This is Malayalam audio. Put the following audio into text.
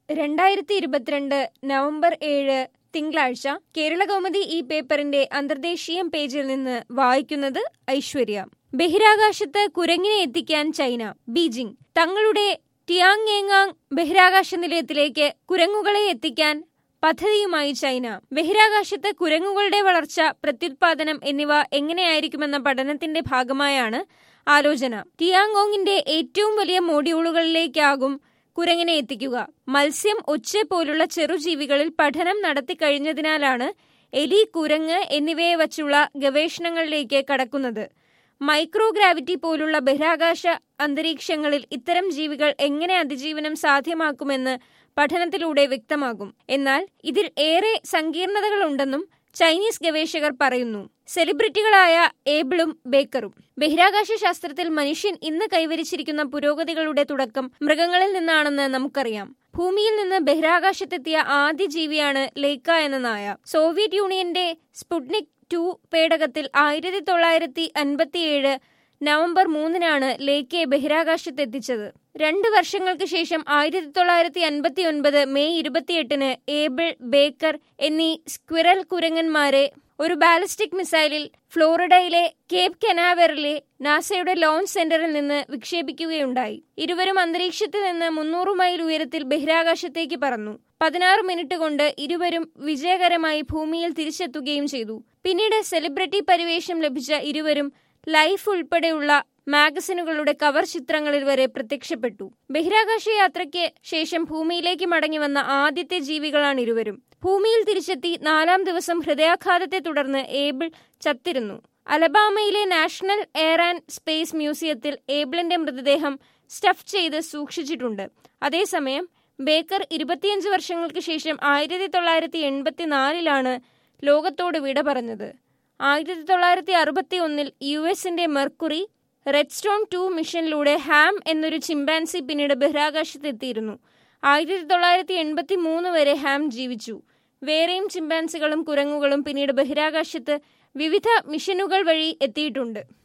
രണ്ടായിരത്തി ഇരുപത്തിരണ്ട് നവംബർ ഏഴ് തിങ്കളാഴ്ച കേരളകൗമുദി ഈ പേപ്പറിന്റെ അന്തർദേശീയം പേജിൽ നിന്ന് വായിക്കുന്നത് ഐശ്വര്യ ബഹിരാകാശത്ത് കുരങ്ങിനെ എത്തിക്കാൻ ചൈന ബീജിംഗ് തങ്ങളുടെ ടിയാങ്യേങ്ങാങ് ബഹിരാകാശ നിലയത്തിലേക്ക് കുരങ്ങുകളെ എത്തിക്കാൻ പദ്ധതിയുമായി ചൈന ബഹിരാകാശത്ത് കുരങ്ങുകളുടെ വളർച്ച പ്രത്യുത്പാദനം എന്നിവ എങ്ങനെയായിരിക്കുമെന്ന പഠനത്തിന്റെ ഭാഗമായാണ് ആലോചന ടിയാങ്കോങ്ങിന്റെ ഏറ്റവും വലിയ മോഡ്യൂളുകളിലേക്കാകും കുരങ്ങിനെ എത്തിക്കുക മത്സ്യം ഒച്ച പോലുള്ള ചെറുജീവികളിൽ പഠനം നടത്തിക്കഴിഞ്ഞതിനാലാണ് എലി കുരങ്ങ് എന്നിവയെ വച്ചുള്ള ഗവേഷണങ്ങളിലേക്ക് കടക്കുന്നത് മൈക്രോഗ്രാവിറ്റി പോലുള്ള ബഹിരാകാശ അന്തരീക്ഷങ്ങളിൽ ഇത്തരം ജീവികൾ എങ്ങനെ അതിജീവനം സാധ്യമാക്കുമെന്ന് പഠനത്തിലൂടെ വ്യക്തമാകും എന്നാൽ ഇതിൽ ഏറെ സങ്കീർണതകളുണ്ടെന്നും ചൈനീസ് ഗവേഷകർ പറയുന്നു സെലിബ്രിറ്റികളായ ഏബിളും ബേക്കറും ബഹിരാകാശ ശാസ്ത്രത്തിൽ മനുഷ്യൻ ഇന്ന് കൈവരിച്ചിരിക്കുന്ന പുരോഗതികളുടെ തുടക്കം മൃഗങ്ങളിൽ നിന്നാണെന്ന് നമുക്കറിയാം ഭൂമിയിൽ നിന്ന് ബഹിരാകാശത്തെത്തിയ ആദ്യ ജീവിയാണ് ലേക്ക എന്ന നായ സോവിയറ്റ് യൂണിയന്റെ സ്പുട്നിക് ടു പേടകത്തിൽ ആയിരത്തി തൊള്ളായിരത്തി അൻപത്തിയേഴ് നവംബർ മൂന്നിനാണ് ലേക്കയെ ബഹിരാകാശത്തെത്തിച്ചത് രണ്ടു വർഷങ്ങൾക്ക് ശേഷം ആയിരത്തി തൊള്ളായിരത്തി അൻപത്തി ഒൻപത് മെയ് ഇരുപത്തിയെട്ടിന് ഏബിൾ ബേക്കർ എന്നീ സ്ക്വിറൽ കുരങ്ങന്മാരെ ഒരു ബാലിസ്റ്റിക് മിസൈലിൽ ഫ്ലോറിഡയിലെ കേപ്പ് കെനാവെറിലെ നാസയുടെ ലോഞ്ച് സെന്ററിൽ നിന്ന് വിക്ഷേപിക്കുകയുണ്ടായി ഇരുവരും അന്തരീക്ഷത്തിൽ നിന്ന് മുന്നൂറ് മൈൽ ഉയരത്തിൽ ബഹിരാകാശത്തേക്ക് പറന്നു പതിനാറ് മിനിറ്റ് കൊണ്ട് ഇരുവരും വിജയകരമായി ഭൂമിയിൽ തിരിച്ചെത്തുകയും ചെയ്തു പിന്നീട് സെലിബ്രിറ്റി പരിവേഷം ലഭിച്ച ഇരുവരും ലൈഫ് ഉൾപ്പെടെയുള്ള മാഗസിനുകളുടെ കവർ ചിത്രങ്ങളിൽ വരെ പ്രത്യക്ഷപ്പെട്ടു ബഹിരാകാശ യാത്രയ്ക്ക് ശേഷം ഭൂമിയിലേക്ക് മടങ്ങി വന്ന ആദ്യത്തെ ജീവികളാണ് ഇരുവരും ഭൂമിയിൽ തിരിച്ചെത്തി നാലാം ദിവസം ഹൃദയാഘാതത്തെ തുടർന്ന് ഏബിൾ ചത്തിരുന്നു അലബാമയിലെ നാഷണൽ എയർ ആൻഡ് സ്പേസ് മ്യൂസിയത്തിൽ ഏബിളിന്റെ മൃതദേഹം സ്റ്റഫ് ചെയ്ത് സൂക്ഷിച്ചിട്ടുണ്ട് അതേസമയം ബേക്കർ ഇരുപത്തിയഞ്ച് വർഷങ്ങൾക്ക് ശേഷം ആയിരത്തി തൊള്ളായിരത്തി എൺപത്തിനാലിലാണ് ലോകത്തോട് വിട പറഞ്ഞത് ആയിരത്തി തൊള്ളായിരത്തി അറുപത്തി ഒന്നിൽ യു എസിന്റെ മെർക്കുറി റെഡ് സ്റ്റോൺ ടു മിഷനിലൂടെ ഹാം എന്നൊരു ചിമ്പാൻസി പിന്നീട് ബഹിരാകാശത്തെത്തിയിരുന്നു ആയിരത്തി തൊള്ളായിരത്തി എൺപത്തി മൂന്ന് വരെ ഹാം ജീവിച്ചു വേറെയും ചിമ്പാൻസികളും കുരങ്ങുകളും പിന്നീട് ബഹിരാകാശത്ത് വിവിധ മിഷനുകൾ വഴി എത്തിയിട്ടുണ്ട്